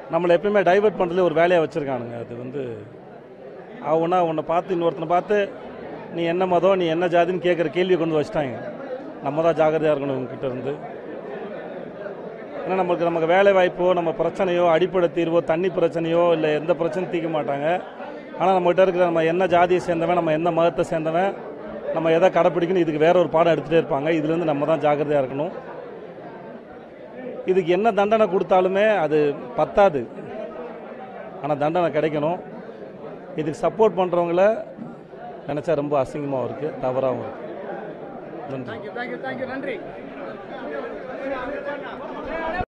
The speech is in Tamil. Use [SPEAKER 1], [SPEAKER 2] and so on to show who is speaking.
[SPEAKER 1] நம்மளை எப்பயுமே டைவர்ட் பண்ணுறதுல ஒரு வேலையாக வச்சுருக்கானுங்க அது வந்து அவனா உன்னை பார்த்து இன்னொருத்தனை பார்த்து நீ என்ன மதம் நீ என்ன ஜாதின்னு கேட்குற கேள்வியை கொண்டு வந்து வச்சிட்டாங்க நம்ம தான் ஜாகிரதையாக இருக்கணும் இவங்ககிட்ட இருந்து ஏன்னா நமக்கு நமக்கு வேலை வாய்ப்போ நம்ம பிரச்சனையோ அடிப்படை தீர்வோ தண்ணி பிரச்சனையோ இல்லை எந்த பிரச்சனையும் தீர்க்க மாட்டாங்க ஆனால் நம்மகிட்ட இருக்கிற நம்ம என்ன ஜாதியை சேர்ந்தவன் நம்ம என்ன மதத்தை சேர்ந்தவன் நம்ம எதை கடைப்பிடிக்கணும் இதுக்கு வேற ஒரு பாடம் எடுத்துகிட்டே இருப்பாங்க இதுலேருந்து நம்ம தான் ஜாக்கிரதையாக இருக்கணும் இதுக்கு என்ன தண்டனை கொடுத்தாலுமே அது பத்தாது ஆனால் தண்டனை கிடைக்கணும் இதுக்கு சப்போர்ட் பண்ணுறவங்கள நினச்சா ரொம்ப அசிங்கமாகவும் இருக்குது தவறாகவும் இருக்குது நன்றி
[SPEAKER 2] தேங்க்யூ தேங்க்யூ தேங்க்யூ நன்றி